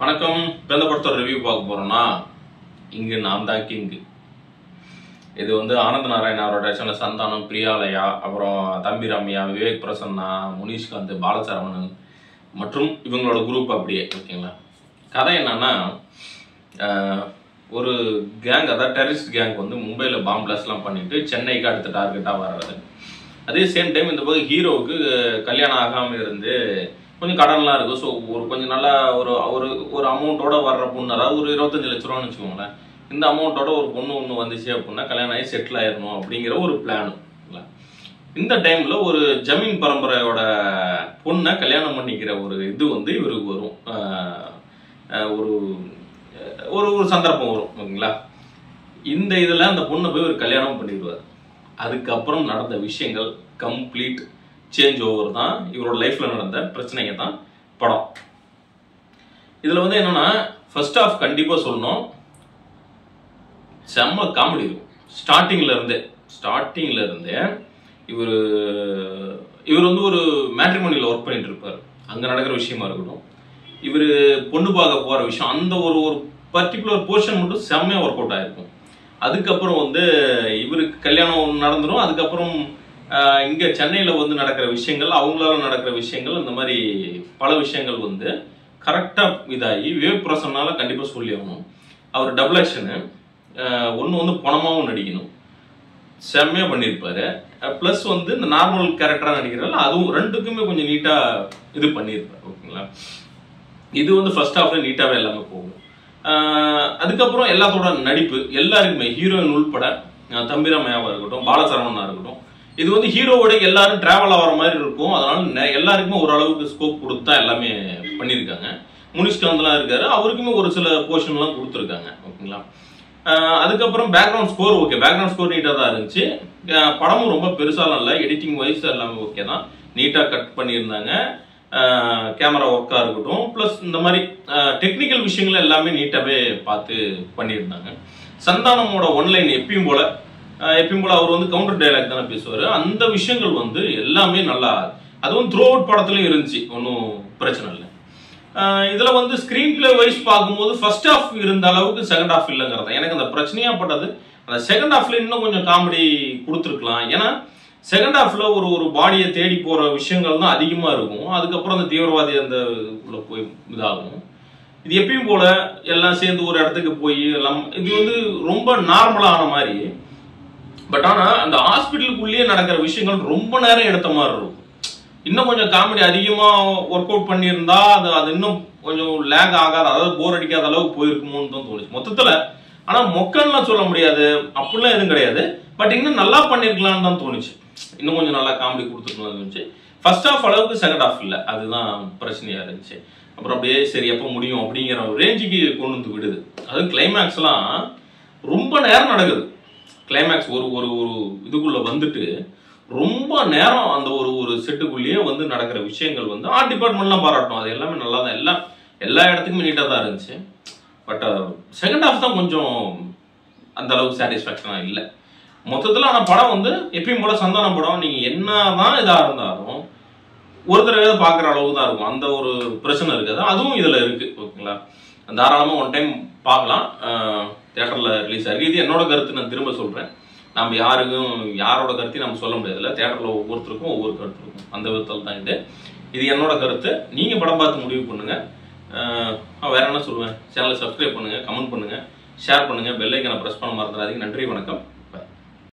வணக்கம் பிறந்த படத்தோட ரிவ்யூ பார்க்க போறோம்னா இங்கு நான் தான் கிங்கு இது வந்து ஆனந்த நாராயண் அவரோட சேனல் சந்தானம் பிரியாலயா அப்புறம் தம்பி ரம்யா விவேக் பிரசன்னா முனீஷ்காந்த் பாலசரவணன் மற்றும் இவங்களோட குரூப் அப்படியே ஓகேங்களா கதை என்னன்னா ஆஹ், ஒரு கேங் அதாவது டெரரிஸ்ட் கேங் வந்து மும்பையில் பாம் பிளாஸ்ட்லாம் பண்ணிட்டு சென்னைக்கு அடுத்த டார்கெட்டாக வர்றது அதே சேம் டைம் இந்த பக்கம் ஹீரோவுக்கு கல்யாணம் ஆகாமல் இருந்து கொஞ்சம் கடன்லாம் இருக்கும் ஸோ ஒரு கொஞ்சம் நல்லா ஒரு ஒரு ஒரு அமௌண்ட்டோட வர்ற பொண்ணு அதாவது ஒரு இருபத்தஞ்சு லட்ச ரூபான்னு வச்சுக்கோங்களேன் இந்த அமௌண்ட்டோட ஒரு பொண்ணு ஒன்று வந்துச்சு அப்படின்னா கல்யாணம் ஆகி செட்டில் ஆயிடணும் அப்படிங்கிற ஒரு பிளானு இந்த டைம்ல ஒரு ஜமீன் பரம்பரையோட பொண்ணை கல்யாணம் பண்ணிக்கிற ஒரு இது வந்து இவருக்கு வரும் ஆஹ் ஆஹ் ஒரு ஒரு ஒரு சந்தர்ப்பம் வரும் ஓகேங்களா இந்த இதில் அந்த பொண்ணை போய் ஒரு கல்யாணம் பண்ணிடுவார் அதுக்கப்புறம் நடந்த விஷயங்கள் கம்ப்ளீட் சேஞ்ச் ஓவர் தான் இவரோட லைஃப்ல நடந்த பிரச்சனைங்க தான் படம் இதுல வந்து என்னன்னா ஃபர்ஸ்ட் ஆஃப் கண்டிப்பா சொல்லணும் செம்ம காமெடி இருக்கும் ஸ்டார்டிங்ல இருந்தே ஸ்டார்டிங்ல இருந்தே இவர் இவர் வந்து ஒரு மேட்ரிமோனியில் ஒர்க் பண்ணிட்டு இருப்பார் அங்க நடக்கிற விஷயமா இருக்கட்டும் இவர் பொண்ணு பார்க்க போற விஷயம் அந்த ஒரு ஒரு பர்டிகுலர் போர்ஷன் மட்டும் செம்மையா ஒர்க் அவுட் ஆயிருக்கும் அதுக்கப்புறம் வந்து இவருக்கு கல்யாணம் நடந்துரும் அதுக்கப்புறம் ஆஹ், இங்க சென்னையில வந்து நடக்கிற விஷயங்கள் அவங்களால நடக்கிற விஷயங்கள் இந்த மாதிரி பல விஷயங்கள் வந்து கரெக்டா இதாகி விவேக் பிரசன்னால கண்டிப்பா சொல்லி ஆகணும் அவர் டபுள் ஆக்ஷனு ஒன்று வந்து பணமாவும் நடிக்கணும் செம்மையா பண்ணியிருப்பாரு ப்ளஸ் வந்து இந்த நார்மல் கேரக்டரா நடிக்கிறாரு அதுவும் ரெண்டுக்குமே கொஞ்சம் நீட்டா இது பண்ணியிருப்பாரு ஓகேங்களா இது வந்து ஃபர்ஸ்ட் ஹாஃப்ல நீட்டாவே எல்லாமே போகும் ஆஹ் அதுக்கப்புறம் எல்லாத்தோட நடிப்பு எல்லாருக்குமே ஹீரோயின் உள்பட ஆஹ் தம்பிராமையாவா இருக்கட்டும் பாலசரவணனா இருக்கட்டும் இது வந்து ஹீரோவோட எல்லாரும் டிராவல் ஆகிற மாதிரி இருக்கும் அதனால நெ- எல்லாருக்குமே ஓரளவுக்கு ஸ்கோப் கொடுத்தா எல்லாமே பண்ணியிருக்காங்க முனிஷ்காந்த்லாம் இருக்காரு அவருக்குமே ஒரு சில போர்ஷன்லாம் கொடுத்துருக்காங்க ஓகேங்களா ஆஹ் அதுக்கப்புறம் background score okay background score நீட்டாக தான் இருந்துச்சு ஆஹ் படமும் ரொம்ப பெருசாலாம் இல்லை எடிட்டிங் வைஸ் எல்லாமே ஓகே தான் நீட்டாக கட் பண்ணியிருந்தாங்க கேமரா ஒர்க்காக இருக்கட்டும் ப்ளஸ் இந்த மாதிரி டெக்னிக்கல் விஷயங்கள் எல்லாமே நீட்டாகவே பார்த்து பண்ணியிருந்தாங்க சந்தானமோட ஒன்லைன் எப்பயும் போல ஆஹ் எப்பயும் போல அவர் வந்து கவுண்டர் டைலாக் தானே பேசுவார் அந்த விஷயங்கள் வந்து எல்லாமே நல்லா அதுவும் த்ரூ அவுட் படத்துலையும் இருந்துச்சு ஒன்றும் பிரச்சனை இல்லை ஆஹ் இதுல வந்து ஸ்கிரீன் பிளே வைஸ் பார்க்கும்போது ஃபர்ஸ்ட் ஹாஃப் இருந்த அளவுக்கு செகண்ட் ஹாஃப் இல்லைங்கிறது எனக்கு அந்த பிரச்சனையா பட்டது அந்த செகண்ட் ஹாஃப்ல இன்னும் கொஞ்சம் காமெடி கொடுத்துருக்கலாம் ஏன்னா செகண்ட் ஹாஃப்ல ஒரு ஒரு பாடியை தேடி போற விஷயங்கள் தான் அதிகமா இருக்கும் அதுக்கப்புறம் அந்த தீவிரவாதி அந்த உள்ள போய் இதாகும் இது எப்பயும் போல எல்லாம் சேர்ந்து ஒரு இடத்துக்கு போய் எல்லாம் இது வந்து ரொம்ப நார்மலான மாதிரி பட் ஆனா அந்த ஹாஸ்பிட்டலுக்குள்ளேயே நடக்கிற விஷயங்கள் ரொம்ப நேரம் எடுத்த மாதிரி இருக்கும் இன்னும் கொஞ்சம் காமெடி அதிகமா ஒர்க் அவுட் பண்ணியிருந்தா அது அது இன்னும் கொஞ்சம் லேக் ஆகாத அதாவது போர் அடிக்காத அளவுக்கு போயிருக்குமோன்னு தான் தோணுச்சு மொத்தத்துல ஆனா மொக்கன்லாம் சொல்ல முடியாது அப்படிலாம் எதுவும் கிடையாது பட் இன்னும் நல்லா பண்ணிருக்கலாம்னு தான் தோணுச்சு இன்னும் கொஞ்சம் நல்லா காமெடி கொடுத்துருக்கணும் தோணுச்சு ஃபர்ஸ்ட் ஹாஃப் அளவுக்கு செகண்ட் ஹாஃப் இல்லை அதுதான் பிரச்சனையா இருந்துச்சு அப்புறம் அப்படியே சரி எப்போ முடியும் அப்படிங்கிற ஒரு ரேஞ்சுக்கு கொண்டு வந்து விடுது அதுவும் கிளைமேக்ஸ்லாம் ரொம்ப நேரம் நடக்குது கிளைமேக்ஸ் ஒரு ஒரு ஒரு இதுக்குள்ள வந்துட்டு ரொம்ப நேரம் அந்த ஒரு ஒரு செட்டுக்குள்ளேயே வந்து நடக்கிற விஷயங்கள் வந்து ஆர்ட் டிபார்ட்மெண்ட்லாம் பாராட்டணும் அது எல்லாமே நல்லா தான் எல்லாம் எல்லா இடத்துக்குமே நீட்டாக தான் இருந்துச்சு பட் செகண்ட் ஹாஃப் தான் கொஞ்சம் அந்த அளவுக்கு சாட்டிஸ்ஃபேக்ஷனாக இல்லை மொத்தத்தில் ஆனால் படம் வந்து எப்பயும் போல சந்தான படம் நீங்கள் என்னதான் இதாக இருந்தாலும் ஒரு தடவை பார்க்குற அளவுக்கு தான் இருக்கும் அந்த ஒரு பிரச்சனை இருக்குது அதுவும் இதில் இருக்கு ஓகேங்களா தாராளமாக ஒன் டைம் பார்க்கலாம் தேட்டரில் ரிலீஸ் ஆகிருக்கு இது என்னோட கருத்து நான் திரும்ப சொல்கிறேன் நம்ம யாருக்கும் யாரோட கருத்தையும் நம்ம சொல்ல முடியாதுல்ல தேட்டரில் ஒவ்வொருத்தருக்கும் ஒவ்வொரு கருத்து இருக்கும் அந்த விதத்தில் தான் இது இது என்னோட கருத்து நீங்கள் படம் பார்த்து முடிவு பண்ணுங்க ஆஹ் வேற என்ன சொல்லுவேன் சேனலை சப்ஸ்கிரைப் பண்ணுங்க கமெண்ட் பண்ணுங்க ஷேர் பண்ணுங்க பெல் ஐக்கனை ப்ரெஸ் பண்ண மறந்துடாதீங்க நன்றி வணக்கம்